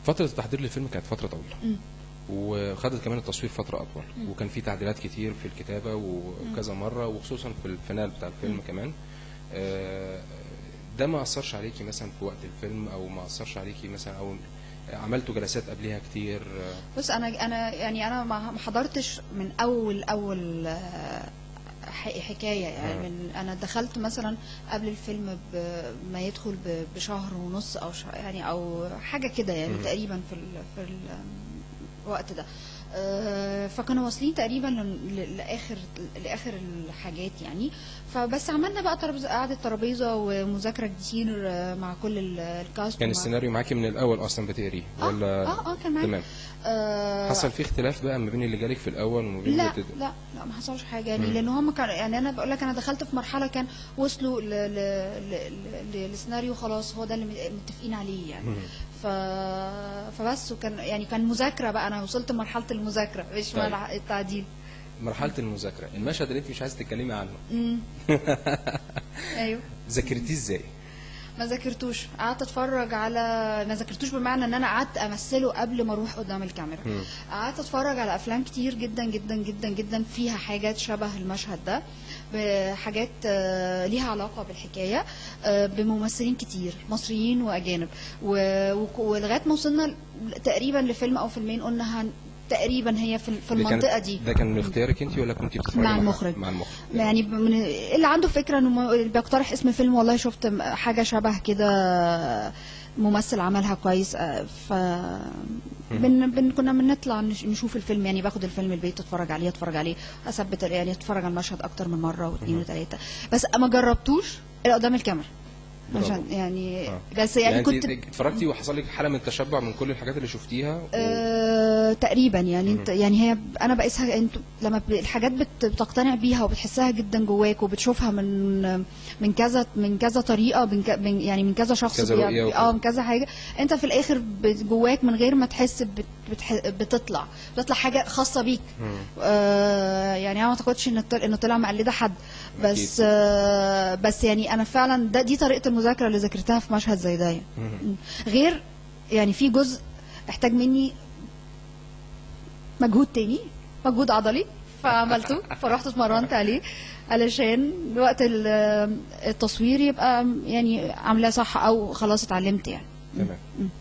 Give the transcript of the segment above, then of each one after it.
فتره التحضير للفيلم كانت فتره طويله مم. وخدت كمان التصوير فتره اطول وكان في تعديلات كتير في الكتابه وكذا مره وخصوصا في الفينال بتاع الفيلم كمان آه، ده ما اثرش عليكي مثلا في وقت الفيلم او ما اثرش عليكي مثلا او عملتوا جلسات قبليها كتير آه، بص انا انا يعني انا ما ما حضرتش من اول اول آه، ح- حكايه يعني آه. من انا دخلت مثلا قبل الفيلم ب- ما يدخل ب- بشهر ونص او شه- يعني او حاجه كده يعني مم. تقريبا في ال في ال الوقت ده آه، فكانوا واصلين تقريبا ل- ل- لاخر لاخر الحاجات يعني فبس عملنا بقى ترابيزه قعده ترابيزه ومذاكره كتير آه، مع كل ال- الكاست كان ومع- السيناريو معاكي من الاول اصلا بتقريه اه ولا اه اه كان معايا تمام آه، حصل فيه اختلاف بقى ما بين اللي جالك في الاول وما بين لا اللي بت- لا لا ما حصلش حاجه يعني مم. لان هم كانوا يعني انا بقول لك انا دخلت في مرحله كان وصلوا ل... ل... ل... ل... لسيناريو خلاص هو ده اللي متفقين عليه يعني مم. ف... فبس وكان يعني كان مذاكره بقى انا وصلت لمرحله المذاكره مش طيب. مرحله التعديل مرحله المذاكره المشهد اللي انت مش عايزه تتكلمي عنه مم. ايوه ذاكرتيه ازاي ما ذاكرتوش قعدت اتفرج على ما ذاكرتوش بمعنى ان انا قعدت امثله قبل ما اروح قدام الكاميرا مم. قعدت اتفرج على افلام كتير جدا جدا جدا جدا فيها حاجات شبه المشهد ده بحاجات آه، ليها علاقه بالحكايه آه، بممثلين كتير مصريين واجانب و- وك- ولغايه ما وصلنا ل- تقريبا لفيلم او فيلمين قلنا هن تقريبا هي في في دي كانت- المنطقه دي ده كان من اختيارك انت ولا كنت بتتفرجي مع المخرج. مع المخرج يعني من اللي عنده فكره انه م- بيقترح اسم فيلم والله شفت م- حاجه شبه كده ممثل عملها كويس آه، ف بن بن كنا بنطلع نش- نشوف الفيلم يعني باخد الفيلم البيت اتفرج عليه اتفرج عليه اثبت يعني اتفرج على المشهد اكتر من مره واثنين وثلاثه بس ما جربتوش الا قدام الكاميرا برافو. عشان يعني آه. بس يعني, يعني كنت انت اتفرجتي وحصل لك حاله من التشبع من كل الحاجات اللي شفتيها و... آه، تقريبا يعني انت يعني هي انا بقيسها انت لما ب- الحاجات بت- بتقتنع بيها وبتحسها جدا جواك وبتشوفها من من كذا من كذا طريقه من ك- من يعني من كذا شخص كذا بي- رؤية وكذا. اه من كذا حاجه انت في الاخر ب- جواك من غير ما تحس بت بتح- بتطلع بتطلع حاجه خاصه بيك مم. آه يعني انا ما اعتقدش ان الطل- انه طلع مقلده حد بس أكيد. آه بس يعني انا فعلا ده دي طريقه المذاكره اللي ذاكرتها في مشهد زي ده يعني. مم. غير يعني في جزء احتاج مني مجهود تاني مجهود عضلي فعملته فرحت اتمرنت عليه علشان وقت ال- التصوير يبقى يعني عاملاه صح او خلاص اتعلمت يعني تمام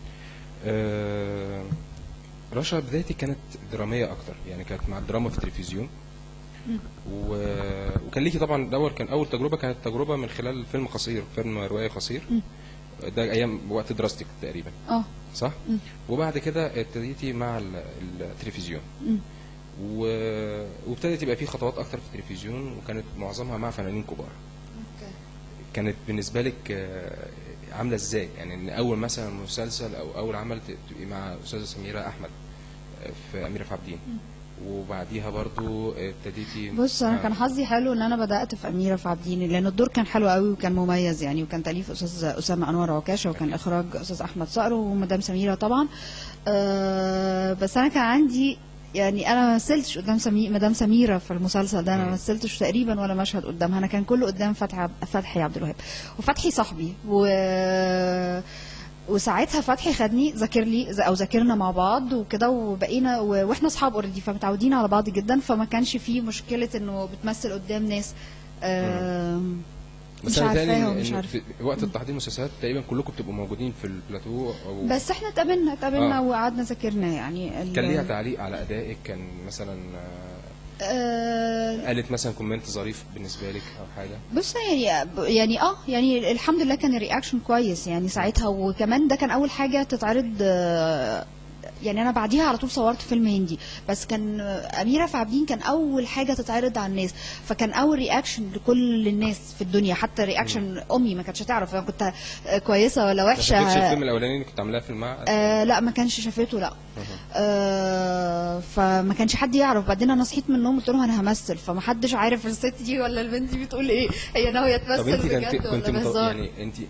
آه... رشا بدايتي كانت دراميه اكتر يعني كانت مع الدراما في التلفزيون و... وكان ليكي طبعا الاول كان اول تجربه كانت تجربه من خلال فيلم قصير فيلم روايه قصير ده ايام وقت دراستك تقريبا اه صح وبعد كده ابتديتي مع ال- التلفزيون مم. و... وابتدت يبقى في خطوات اكتر في التلفزيون وكانت معظمها مع فنانين كبار كانت بالنسبه لك آه، عامله ازاي يعني ان اول مثلا مسلسل او اول عمل ت- تبقي مع استاذه سميره احمد آه، في اميره في عابدين وبعديها برضو ابتديتي بص انا مع- كان حظي حلو ان انا بدات في اميره في عابدين لان الدور كان حلو قوي وكان مميز يعني وكان تاليف استاذ اسامه انور عكاشه وكان اخراج استاذ احمد صقر ومدام سميره طبعا أه بس انا كان عندي يعني انا ما مثلتش قدام سمي... مدام سميره في المسلسل ده انا مم. ما مثلتش تقريبا ولا مشهد قدامها انا كان كله قدام فتحي عب... فتحي عبد الوهاب وفتحي صاحبي و وساعتها فتحي خدني ذاكر لي او ذاكرنا مع بعض وكده وبقينا و- واحنا اصحاب اوريدي فمتعودين على بعض جدا فما كانش فيه مشكله انه بتمثل قدام ناس آم، بس مش انا عارفاها بيتهيألي ومش إن عارفه في وقت التحضير المسلسلات تقريبا كلكم بتبقوا موجودين في البلاتو او بس احنا اتقابلنا اتقابلنا آه. وقعدنا ذاكرنا يعني ال- كان ليها تعليق على ادائك كان مثلا آه، آه، قالت مثلا كومنت ظريف بالنسبه لك او حاجه بص يعني يعني اه يعني الحمد لله كان الرياكشن كويس يعني ساعتها وكمان ده كان اول حاجه تتعرض آه، يعني انا بعديها على طول صورت فيلم هندي بس كان آه، اميره في عابدين كان اول حاجه تتعرض على الناس فكان اول رياكشن لكل الناس في الدنيا حتى رياكشن امي ما كانتش تعرف انا كنت آه، كويسه ولا ما شافتش وحشه الفيلم الاولاني اللي كنت عاملاه في المعهد آه لا ما كانش شافته لا آه فما كانش حد يعرف بعدين انا صحيت من النوم قلت لهم انا همثل فما حدش عارف الست دي ولا البنت دي بتقول ايه هي ناويه طب تمثل انت كنت بجد كنت ولا متو... بهزار يعني انت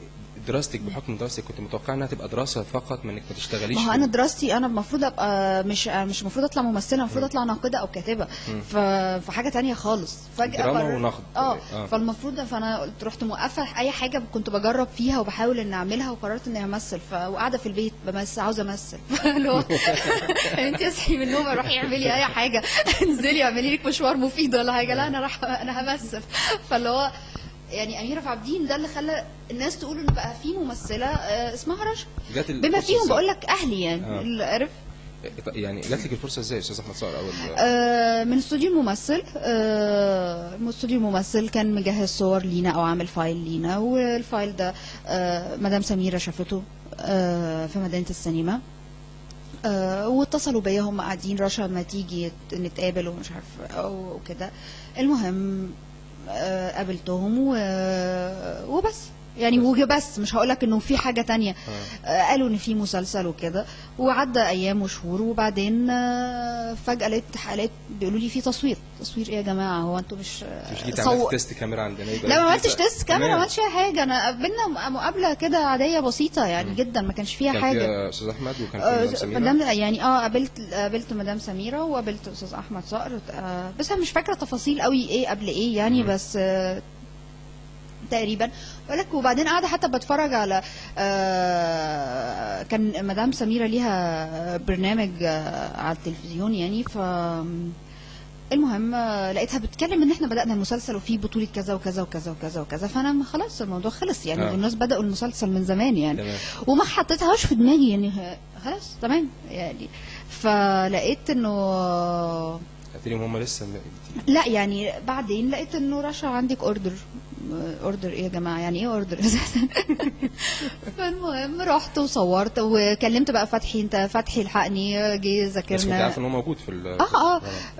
دراستك بحكم دراستك كنت متوقع انها تبقى دراسه فقط من انك ما تشتغليش ما هو في- انا دراستي انا المفروض ابقى مش مش المفروض اطلع ممثله المفروض اطلع ناقده او كاتبه ف... فحاجه تانية خالص فجاه دراما قررت- ونقد. اه آه. فالمفروض فانا قلت رحت موقفه اي حاجه كنت بجرب فيها وبحاول ان اعملها وقررت اني امثل ف... وقاعده في البيت بمثل عاوزه امثل فاللي هو انت اصحي من النوم روحي اعملي اي حاجه انزلي اعملي لك مشوار مفيد ولا حاجه لا انا راح انا همثل فاللي هو يعني اميره عابدين ده اللي خلى الناس تقول ان بقى في ممثله آه، اسمها رشا جات بما الفرصة فيهم إزاي؟ بقول لك اهلي يعني آه. اللي عرف يعني جات لك الفرصه ازاي يا استاذ احمد صقر اول آه، من استوديو الممثل آه، من استوديو الممثل كان مجهز صور لينا او عامل فايل لينا والفايل ده آه، مدام سميره شافته آه، في مدينه السينما آه، واتصلوا بيا هم قاعدين رشا ما تيجي نتقابل ومش عارف او كده المهم آه، قابلتهم و- وبس يعني وبس مش هقول لك انه في حاجه تانية آه، قالوا ان في مسلسل وكده وعدى ايام وشهور وبعدين آه، فجاه لقيت حالات بيقولوا لي في تصوير تصوير ايه يا جماعه هو انتوا مش مش جيت صو- عملت تيست كاميرا عندنا يبقى لا ما في عملتش ت- تيست كاميرا ما تمام. عملتش اي حاجه انا قابلنا مقابله كده عاديه بسيطه يعني جدا ما كانش فيها كان حاجه فيها استاذ احمد وكان آه، في مدام سميره مدام يعني اه قابلت قابلت مدام سميره وقابلت استاذ احمد صقر آه بس انا مش فاكره تفاصيل قوي ايه قبل ايه يعني مم. بس آه تقريبا بقول لك وبعدين قاعده حتى بتفرج على آه كان مدام سميره ليها برنامج آه على التلفزيون يعني ف المهم آه، لقيتها بتتكلم ان احنا بدانا المسلسل وفي بطوله كذا وكذا وكذا وكذا وكذا فانا خلاص الموضوع خلص يعني آه. الناس بداوا المسلسل من زمان يعني تمام وما حطيتهاش في دماغي يعني ه- خلاص تمام يعني فلقيت انه قلت لهم هم لسه م- لا يعني بعدين لقيت انه رشا عندك اوردر اوردر ايه يا جماعه يعني ايه اوردر اساسا فالمهم رحت وصورت وكلمت بقى فتحي انت فتحي الحقني جه بس كنت ذاكرنا عارف ان هو موجود في ال اه اه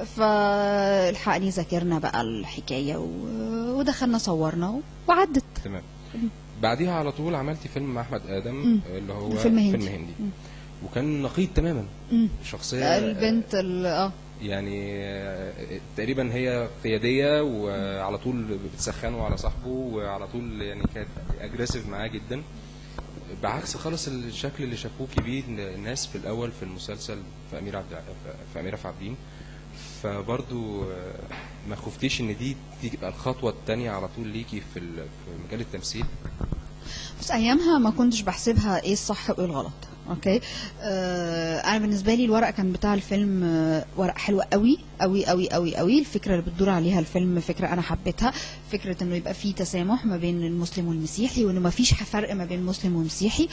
فالحقني ذاكرنا بقى الحكايه و... ودخلنا صورنا وعدت تمام بعديها على طول عملتي فيلم مع احمد ادم مم. اللي هو فيلم هندي. فيلم هندي مم. وكان نقيض تماما مم. شخصيه البنت ال- اه يعني آه، تقريبا هي قياديه وعلى طول بتسخنه على صاحبه وعلى طول يعني كانت اجريسيف معاه جدا بعكس خالص الشكل اللي شافوكي بيه الناس في الاول في المسلسل في امير عبد في اميره في عابدين فبرضو آه، ما خفتيش ان دي تبقى الخطوه الثانيه على طول ليكي في ال- في مجال التمثيل بس ايامها ما كنتش بحسبها ايه الصح وايه الغلط اوكي آه انا بالنسبه لي الورق كان بتاع الفيلم آه ورق حلو قوي قوي قوي قوي قوي الفكره اللي بتدور عليها الفيلم فكره انا حبيتها فكره انه يبقى في تسامح ما بين المسلم والمسيحي وانه ما فيش فرق ما بين مسلم ومسيحي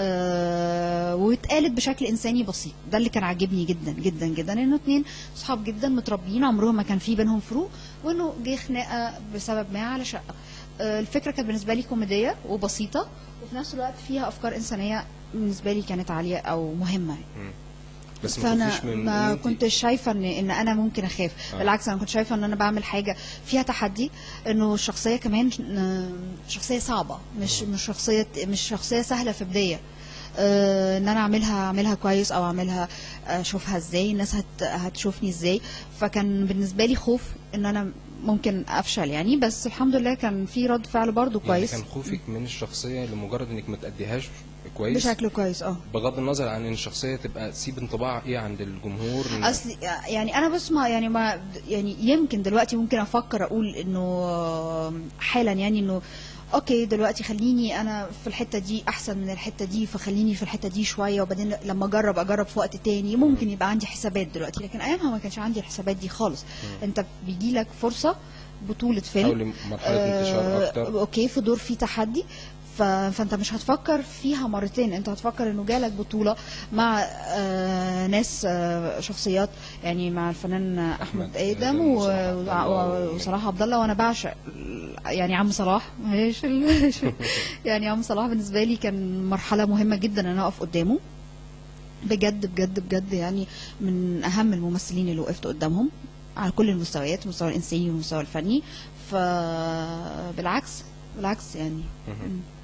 آه واتقالت بشكل انساني بسيط ده اللي كان عاجبني جدا جدا جدا انه اتنين صحاب جدا متربيين عمرهم ما كان في بينهم فروق وانه جه خناقه بسبب ما على شقه آه، الفكره كانت بالنسبه لي كوميديه وبسيطه وفي نفس الوقت فيها افكار انسانيه بالنسبه لي كانت عاليه او مهمه مم. بس ما فانا خفتيش من إن ما انت- كنتش شايفه ان ان انا ممكن اخاف آه. بالعكس انا كنت شايفه ان انا بعمل حاجه فيها تحدي انه الشخصيه كمان آه، شخصيه صعبه مش مش شخصيه مش شخصيه سهله في بدايه آه، ان انا اعملها اعملها كويس او اعملها اشوفها ازاي الناس هت هتشوفني ازاي فكان بالنسبه لي خوف ان انا ممكن افشل يعني بس الحمد لله كان في رد فعل برضو يعني كويس كان خوفك من الشخصيه لمجرد انك ما تأديهاش كويس بشكل كويس اه بغض النظر عن ان الشخصيه تبقى تسيب انطباع ايه عند الجمهور إن- اصل يعني انا بس ما يعني ما يعني يمكن دلوقتي ممكن افكر اقول انه حالا يعني انه اوكي دلوقتي خليني انا في الحته دي احسن من الحته دي فخليني في الحته دي شويه وبعدين لما اجرب اجرب في وقت تاني ممكن يبقى عندي حسابات دلوقتي لكن ايامها ما كانش عندي الحسابات دي خالص انت بيجي لك فرصه بطوله فيلم حاولي مرحله انتشار آه، اكتر اوكي في دور فيه تحدي ف... فانت مش هتفكر فيها مرتين انت هتفكر انه جالك بطوله مع آه ناس آه شخصيات يعني مع الفنان احمد أحمد ادم آدم و- وصلاح عبد الله و- و- وصلاح عبد الله وانا بعشق يعني عم صلاح ماشي ال- يعني عم صلاح بالنسبه لي كان مرحله مهمه جدا ان انا اقف قدامه بجد بجد بجد يعني من اهم الممثلين اللي وقفت قدامهم على كل المستويات المستوى الانساني والمستوى الفني فبالعكس بالعكس يعني مهم. مم.